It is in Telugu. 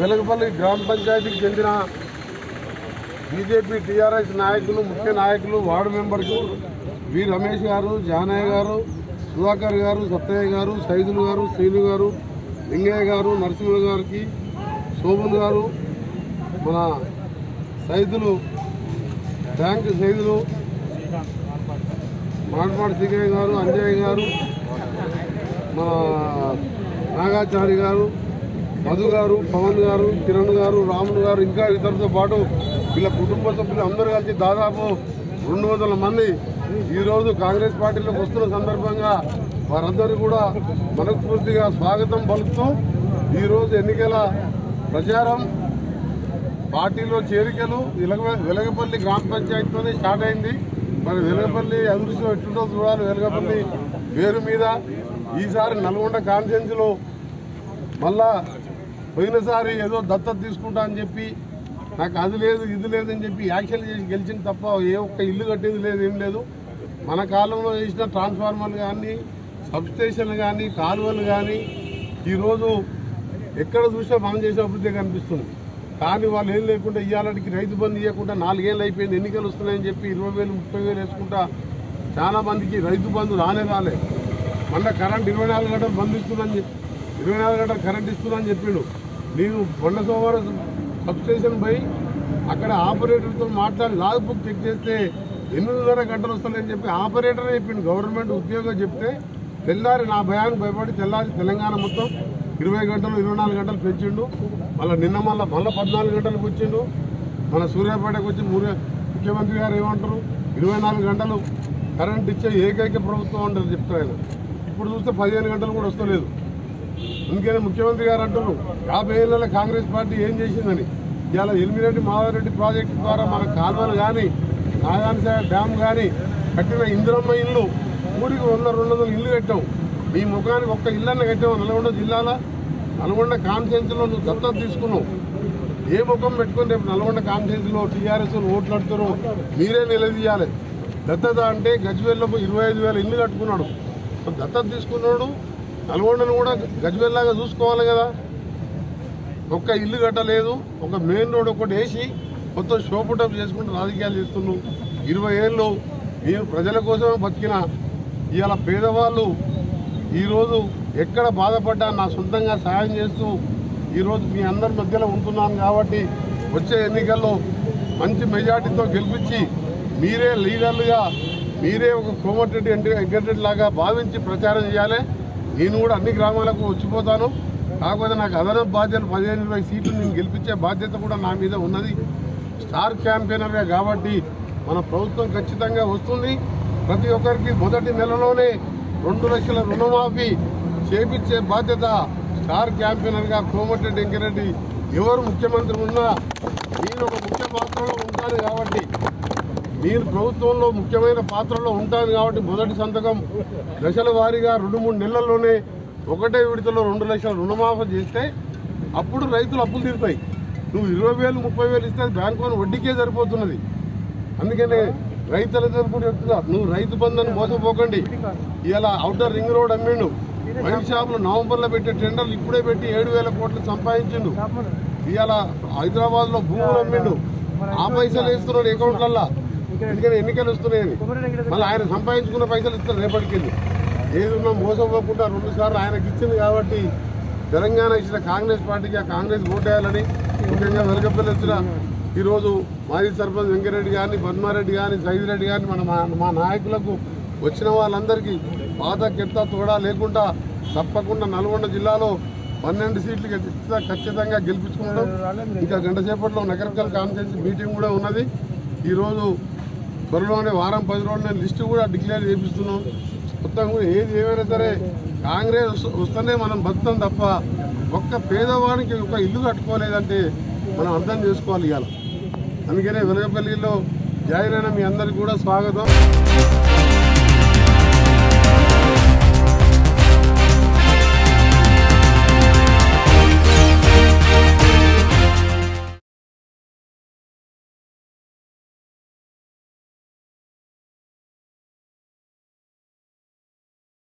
వెలగపల్లి గ్రామ పంచాయతీకి చెందిన బీజేపీ టీఆర్ఎస్ నాయకులు ముఖ్య నాయకులు వార్డు మెంబర్లు వి రమేష్ గారు జానయ్య గారు సుధాకర్ గారు సత్తయ్య గారు సైదులు గారు శ్రీను గారు లింగయ్య గారు నరసింహ గారికి శోభన్ గారు మన సైదులు బ్యాంక్ సైదులు మాటమాటి సింగయ్య గారు అంజయ్య గారు మన నాగాచారి గారు మధు గారు పవన్ గారు కిరణ్ గారు రాములు గారు ఇంకా ఇతరులతో పాటు వీళ్ళ కుటుంబ సభ్యులు అందరూ కలిసి దాదాపు రెండు వందల మంది ఈరోజు కాంగ్రెస్ పార్టీలోకి వస్తున్న సందర్భంగా వారందరూ కూడా మనస్ఫూర్తిగా స్వాగతం పలుకుతూ ఈరోజు ఎన్నికల ప్రచారం పార్టీలో చేరికలు వెలగ- వెలగపల్లి గ్రామ పంచాయతీతోనే స్టార్ట్ అయింది మరి వెలగపల్లి అదృష్టం ఎట్లుంటో చూడాలి వెలగపల్లి పేరు మీద ఈసారి నల్గొండ కాన్ఫరెన్స్లో మళ్ళా పోయినసారి ఏదో దత్తత తీసుకుంటా అని చెప్పి నాకు అది లేదు ఇది లేదని చెప్పి యాక్షన్ చేసి గెలిచింది తప్ప ఏ ఒక్క ఇల్లు కట్టేది లేదు ఏం లేదు మన కాలంలో చేసిన ట్రాన్స్ఫార్మర్లు కానీ సబ్స్టేషన్లు కానీ కాలువలు కానీ ఈరోజు ఎక్కడ చూసినా మనం చేసే అభివృద్ధి కనిపిస్తుంది కానీ వాళ్ళు ఏం లేకుండా ఇవాళకి రైతు బంధు ఇవ్వకుండా నాలుగేళ్ళు అయిపోయింది ఎన్నికలు వస్తున్నాయని చెప్పి ఇరవై వేలు ముప్పై వేలు వేసుకుంటా చాలా మందికి రైతు బంధు రానే రాలే మొన్న కరెంట్ ఇరవై నాలుగు గంటలు బంద్ ఇస్తుందని చెప్పి ఇరవై నాలుగు గంటలు కరెంట్ ఇస్తుందని చెప్పిండు నేను మొన్న సోమవారం సబ్స్టేషన్ పోయి అక్కడ ఆపరేటర్తో మాట్లాడి లాగ్ బుక్ చెక్ చేస్తే ఎనిమిదిన్నర గంటలు వస్తాయని చెప్పి ఆపరేటరే చెప్పిండు గవర్నమెంట్ ఉద్యోగం చెప్తే తెల్లారి నా భయానికి భయపడి తెల్లారి తెలంగాణ మొత్తం ఇరవై గంటలు ఇరవై నాలుగు గంటలు పెంచిండు మళ్ళీ నిన్న మళ్ళీ మళ్ళీ పద్నాలుగు గంటలకు వచ్చిండు మన సూర్యాపేటకు వచ్చి ముఖ్య- ముఖ్యమంత్రి గారు ఏమంటారు ఇరవై నాలుగు గంటలు కరెంట్ ఇచ్చే ఏకైక ప్రభుత్వం అంటారు చెప్తారు ఆయన ఇప్పుడు చూస్తే పదిహేను గంటలు కూడా వస్తలేదు అందుకని ముఖ్యమంత్రి గారు అంటున్నారు యాభై ఏళ్ళ కాంగ్రెస్ పార్టీ ఏం చేసిందని ఇవాళ ఎలిమిరెడ్డి మాధవరెడ్డి ప్రాజెక్టు ద్వారా మన కాలువలు కానీ నాగానిసాగ డ్యామ్ కానీ కట్టిన ఇందిరమ్మ ఇల్లు ఊరికి వంద రెండు వందల ఇల్లు కట్టాం మీ ముఖానికి ఒక్క ఇల్లన్న కట్టావు నల్గొండ జిల్లాల నల్గొండ కాన్ఫరెన్స్లో నువ్వు దత్తత తీసుకున్నావు ఏ ముఖం పెట్టుకొని రేపు నల్గొండ కాన్ఫరెన్స్లో టీఆర్ఎస్ ఓట్లు అడుతారో మీరే నిలదీయాలి దత్తత అంటే గజ్వేల్లో ఇరవై ఐదు వేల ఇల్లు కట్టుకున్నాడు మరి దత్తత తీసుకున్నాడు నల్గొండను కూడా గజ్వేల్లాగా చూసుకోవాలి కదా ఒక్క ఇల్లు కట్టలేదు ఒక మెయిన్ రోడ్ ఒకటి వేసి మొత్తం షోపుటప్ చేసుకుంటూ రాజకీయాలు చేస్తున్నావు ఇరవై ఏళ్ళు నేను ప్రజల కోసమే బతికిన ఇవాళ పేదవాళ్ళు ఈరోజు ఎక్కడ బాధపడ్డా నా సొంతంగా సహాయం చేస్తూ ఈరోజు మీ అందరి మధ్యలో ఉంటున్నాను కాబట్టి వచ్చే ఎన్నికల్లో మంచి మెజార్టీతో గెలిపించి మీరే లీడర్లుగా మీరే ఒక కోమటిరెడ్డి అంటే వెంకటరెడ్డి లాగా భావించి ప్రచారం చేయాలి నేను కూడా అన్ని గ్రామాలకు వచ్చిపోతాను కాకపోతే నాకు అదనపు బాధ్యతలు పదిహేను ఇరవై సీట్లు నేను గెలిపించే బాధ్యత కూడా నా మీద ఉన్నది స్టార్ క్యాంపెయినర్గా కాబట్టి మన ప్రభుత్వం ఖచ్చితంగా వస్తుంది ప్రతి ఒక్కరికి మొదటి నెలలోనే రెండు లక్షల రుణమాఫీ చేపించే బాధ్యత స్టార్ క్యాంపెయినర్గా కోమటిరెడ్డి వెంకరెడ్డి ఎవరు ముఖ్యమంత్రి ఉన్నా నేను ఒక ముఖ్య పాత్రలో ఉంటాను కాబట్టి నేను ప్రభుత్వంలో ముఖ్యమైన పాత్రలో ఉంటాను కాబట్టి మొదటి సంతకం దశల వారీగా రెండు మూడు నెలల్లోనే ఒకటే విడతలో రెండు లక్షల రుణమాఫీ చేస్తే అప్పుడు రైతులు అప్పులు తీరుతాయి నువ్వు ఇరవై వేలు ముప్పై వేలు ఇస్తే బ్యాంకు అని వడ్డీకే సరిపోతున్నది అందుకనే రైతులతో కూడా చెప్తున్నా నువ్వు రైతు బంధుని మోసపోకండి ఇలా అవుటర్ రింగ్ రోడ్ అమ్మిండు వైన్ షాపులు నవంబర్లో పెట్టే టెండర్లు ఇప్పుడే పెట్టి ఏడు వేల కోట్లు సంపాదించిండు ఇవాళ హైదరాబాద్ లో భూములు అమ్మిండు ఆ పైసలు వేస్తున్నాడు అకౌంట్లల్లో ఎందుకని ఎన్నికలు వస్తున్నాయని మళ్ళీ ఆయన సంపాదించుకున్న పైసలు ఇస్తారు రేపటికి ఏది ఉన్నా మోసపోకుండా రెండు సార్లు ఆయనకి ఇచ్చింది కాబట్టి తెలంగాణ ఇచ్చిన కాంగ్రెస్ పార్టీకి ఆ కాంగ్రెస్ ఓటేయాలని ముఖ్యంగా వెలగపల్లి వచ్చిన ఈరోజు మాజీ సర్పంచ్ వెంకరెడ్డి గారిని పద్మారెడ్డి గారిని సైదిరెడ్డి గారిని మన మా- మా నాయకులకు వచ్చిన వాళ్ళందరికీ పాత కెత్త తోడా లేకుండా తప్పకుండా నల్గొండ జిల్లాలో పన్నెండు సీట్లు ఖచ్చితంగా ఖచ్చితంగా గెలిపించుకుంటాం ఇంకా గంట సేపట్లో నగరకల్ కాన్ఫరెన్స్ మీటింగ్ కూడా ఉన్నది ఈరోజు త్వరలోనే వారం పది రోజులు నేను లిస్టు కూడా డిక్లేర్ చేపిస్తున్నాం మొత్తం కూడా ఏది ఏమైనా సరే కాంగ్రెస్ వస్తు- వస్తేనే మనం బతుకుతాం తప్ప ఒక్క పేదవానికి ఒక ఇల్లు కట్టుకోలేదంటే మనం అర్థం చేసుకోవాలి ఇవాళ అందుకనే వెలగపల్లిలో జాయిన్ అయిన మీ అందరికీ కూడా స్వాగతం